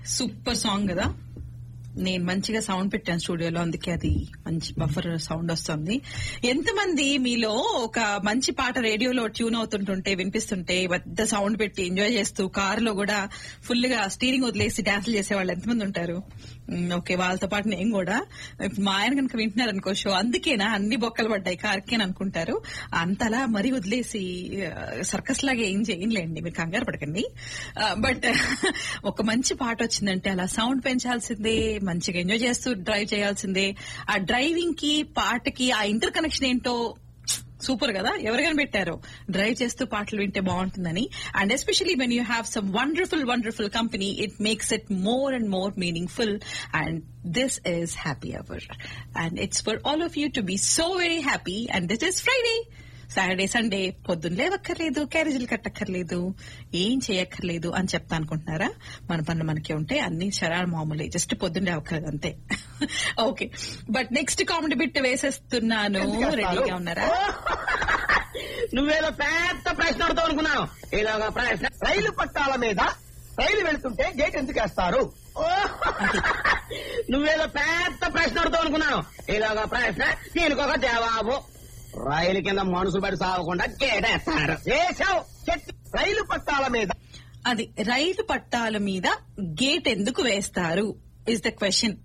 Super song కదా నేను మంచిగా సౌండ్ పెట్టాను స్టూడియోలో అందుకే అది మంచి బఫర్ సౌండ్ వస్తుంది ఎంతమంది మీలో ఒక మంచి పాట రేడియోలో ట్యూన్ అవుతుంటుంటే వినిపిస్తుంటే పెద్ద సౌండ్ పెట్టి ఎంజాయ్ చేస్తూ కారులో కూడా ఫుల్ గా స్టీరింగ్ వదిలేసి డాన్సులు చేసే వాళ్ళు ఎంతమంది ఉంటారు మ్, ఓకే వాళ్ళతో పాటు నేను కూడా ఇప్పుడు మా ఆయన కనుక వింటున్నారు అనుకో షో అందుకేనా అన్ని బొక్కలు పడ్డాయి కార్కి అని అనుకుంటారు అంతలా మరీ వదిలేసి సర్కస్ లాగా ఏం చేయలేండి మీరు కంగారు పడకండి బట్ ఒక మంచి పాట వచ్చిందంటే అలా సౌండ్ పెంచాల్సిందే మంచిగా ఎంజాయ్ చేస్తూ డ్రైవ్ చేయాల్సిందే ఆ డ్రైవింగ్ కి పాటకి ఆ ఇంటర్ కనెక్షన్ ఏంటో సూపర్ కదా ఎవరికైనా పెట్టారో డ్రైవ్ చేస్తూ పాటలు వింటే బాగుంటుందని and especially when you have some wonderful wonderful company it makes it more and more meaningful and this is happy hour and it's for all of you to be so very happy and this is Friday Saturday Sunday పొద్దున్న లేవక్కర్లేదు క్యారేజీలు కట్టక్కర్లేదు ఏం చేయక్కర్లేదు అని చెప్తా అనుకుంటున్నారా మన పనులు మనకి ఉంటే అన్ని శరాలు మామూలే జస్ట్ పొద్దున్న లేవక్కర్లేదు అంతే okay but next comedy bit వేసేస్తున్నాను రెడీగా ఉన్నారా నువ్వేదో పెద్ద ప్రశ్న అడుగుతావు అనుకున్నాను ఇలాగా ప్రశ్న రైలు పట్టాల మీద రైలు వెళ్తుంటే గేట్ ఎందుకు వేస్తారు నువ్వేదో పెద్ద ప్రశ్న అడుగుతావు అనుకున్నాను ఇలాగా ప్రశ్న దీనికి ఒక జవాబు రైలు కింద మనుషులు పడి సాగకుండా గేట్ వేస్తారు వేసావు చెట్టు రైలు పట్టాల మీద అది రైలు పట్టాల మీద గేట్ ఎందుకు వేస్తారు ఇస్ ద క్వశ్చన్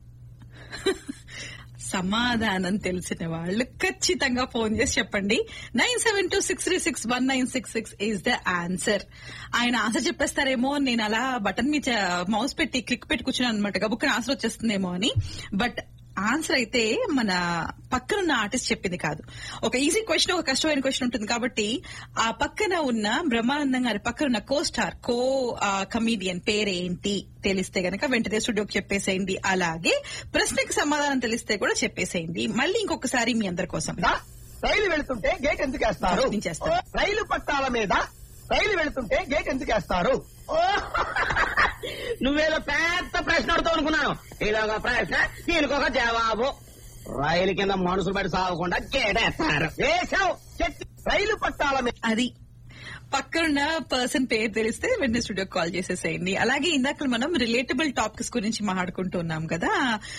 సమాధానం తెలిసిన వాళ్ళు ఖచ్చితంగా ఫోన్ చేసి చెప్పండి nine seven two six three six one nine six six is the answer ఆయన ఆన్సర్ చెప్పేస్తారేమో అని నేను అలా బటన్ మీద మౌస్ పెట్టి క్లిక్ పెట్టి కూర్చున్నాను అనమాట గబుక్కున ఆన్సర్ వచ్చేస్తుందేమో అని బట్ ఆన్సర్ అయితే మన పక్కనున్న ఆర్టిస్ట్ చెప్పింది కాదు ఒక ఈజీ క్వశ్చన్ ఒక కష్టమైన క్వశ్చన్ ఉంటుంది కాబట్టి ఆ పక్కన ఉన్న బ్రహ్మానందం గారి పక్కన ఉన్న కో స్టార్ కో కమీడియన్ పేరేంటి తెలిస్తే గనక వెంటనే స్టూడియోకి చెప్పేసేయండి అలాగే ప్రశ్నకి సమాధానం తెలిస్తే కూడా చెప్పేసేయండి మళ్ళీ ఇంకొకసారి మీ అందరి కోసం మీద రైలు వెళ్తుంటే గేట్ ఎందుకు వేస్తారు నేను చేస్తాను. రైలు పట్టాల మీద రైలు వెళ్తుంటే గేట్ ఎందుకు వేస్తారు నువ్వేదో పెద్ద ప్రశ్న అడుగుతావు అనుకున్నాను ఇలాగా ప్రశ్న దీనికి ఒక జవాబు రైలు కింద మనుషులు పడి సాగకుండా గేట్ వేస్తారు వేసావు చెట్టు రైలు పట్టాల మీద అది పక్కనున్న పర్సన్ పేరు తెలిస్తే వెంటనే స్టూడియో కాల్ చేసేసేయండి అలాగే ఇందాక మనం రిలేటబుల్ టాపిక్స్ గురించి మాట్లాడుకుంటున్నాం కదా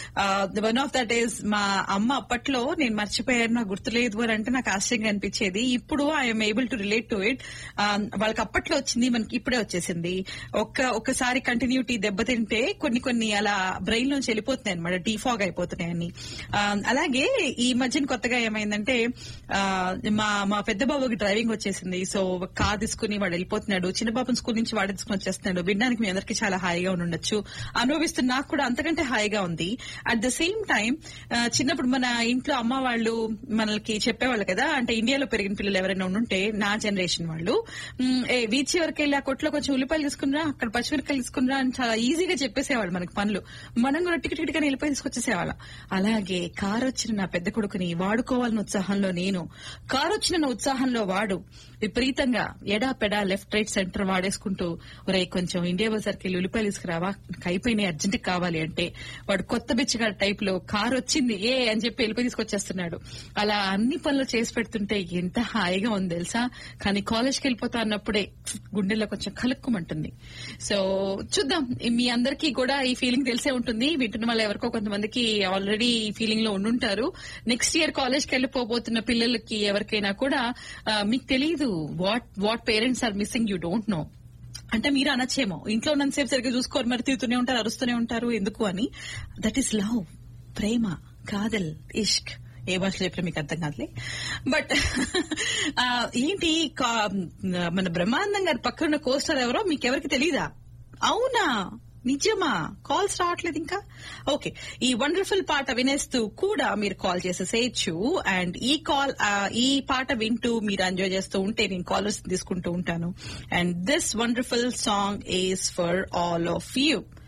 వన్ ఆఫ్ దట్ ఈస్ మా అమ్మ అప్పట్లో నేను మర్చిపోయాను నాకు గుర్తులేదు అని అంటే నాకు ఆశ్చర్యంగా అనిపించేది ఇప్పుడు I'm able to relate to it వాళ్ళకి అప్పట్లో వచ్చింది మనకి ఇప్పుడే వచ్చేసింది ఒక్క ఒక్కసారి కంటిన్యూటీ దెబ్బతింటే కొన్ని కొన్ని అలా బ్రెయిన్ నుంచి వెళ్ళిపోతున్నాయి అనమాట డీఫాగ్ అయిపోతున్నాయి అని అలాగే ఈ మధ్యన కొత్తగా ఏమైందంటే ఆ, మా మా పెద్ద బాబుకి డ్రైవింగ్ వచ్చేసింది సో కార్ తీసుకుని వాడు వెళ్ళిపోతున్నాడు చిన్న బాబుని స్కూల్ నుంచి వాడు తీసుకుని వచ్చేస్తున్నాడు వినడానికి మీ అందరికీ చాలా హాయిగా ఉండొచ్చు అనుభవిస్తున్న నాకు కూడా అంతకంటే హాయిగా ఉంది అట్ ద సేమ్ టైం చిన్నప్పుడు మన ఇంట్లో అమ్మ వాళ్ళు మనకి చెప్పేవాళ్ళు కదా అంటే ఇండియాలో పెరిగిన పిల్లలు ఎవరైనా ఉండుంటే నా జనరేషన్ వాళ్ళు మ్, ఏ బీచ్ వరకు వెళ్ళి ఆ కొట్లో కొంచెం ఉల్లిపాయలు తీసుకునిరా అక్కడ పచ్చిమిరకాయలు తీసుకునిరా అని చాలా ఈజీగా చెప్పేసేవాళ్ళు మనకి పనులు మనం కూడా టికెట్ టికెట్ వెళ్ళిపోయి తీసుకొచ్చేసేవాళ్ళం అలాగే కారు వచ్చిన నా పెద్ద కొడుకుని వాడుకోవాలన్న ఉత్సాహంలో నేను కారు వచ్చిన నా ఉత్సాహంలో వాడు విపరీతంగా ఎడా పెడా లెఫ్ట్ రైట్ సెంటర్ వాడేసుకుంటూ ఒరే కొంచెం ఇండియా బజార్కి వెళ్ళి ఉల్లిపాయలు తీసుకురావా నాకు అయిపోయినాయి అర్జెంట్ కావాలి అంటే వాడు కొత్త బిచ్చగా టైప్ లో కారు వచ్చింది ఏ అని చెప్పి వెళ్ళిపోయి తీసుకొచ్చేస్తున్నాడు అలా అన్ని పనులు చేసి పెడుతుంటే ఎంత హాయిగా ఉంది తెలుసా కానీ కాలేజ్కి వెళ్ళిపోతా అన్నప్పుడే గుండెల్లో కొంచెం కలుక్కుమంటుంది సో చూద్దాం మీ అందరికీ కూడా ఈ ఫీలింగ్ తెలిసే ఉంటుంది వింటున్న వాళ్ళు ఎవరికో కొంతమందికి ఆల్రెడీ ఈ ఫీలింగ్ లో ఉండుంటారు నెక్స్ట్ ఇయర్ కాలేజ్కి వెళ్ళిపోబోతున్న పిల్లలకి ఎవరికైనా కూడా ఆ, మీకు తెలియదు what what parents are missing you don't know అంటే మీరు అనొచ్చేమో ఇంట్లో ఉన్నంతసేపు సరిగ్గా చూసుకోరు మరి తిరుగుతూనే ఉంటారు అరుస్తూనే ఉంటారు ఎందుకు అని దట్ ఈస్ లవ్ ప్రేమ కాదల్ ఇష్క్ ఏ భాషలో చెప్పినా మీకు అర్థం కాదులే బట్ ఆ, ఏంటి కా- మన బ్రహ్మానందం గారి పక్కన కోస్టర్ ఎవరో మీకెవరికి తెలీదా అవునా నిజమా కాల్స్ రావట్లేదు ఇంకా ఓకే ఈ వండర్ఫుల్ పాట వినేస్తూ కూడా మీరు కాల్ చేసేసేయచ్చు అండ్ ఈ కాల్ ఈ పాట వింటూ మీరు ఎంజాయ్ చేస్తూ ఉంటే నేను కాలర్స్ తీసుకుంటూ ఉంటాను and this wonderful song is for all of you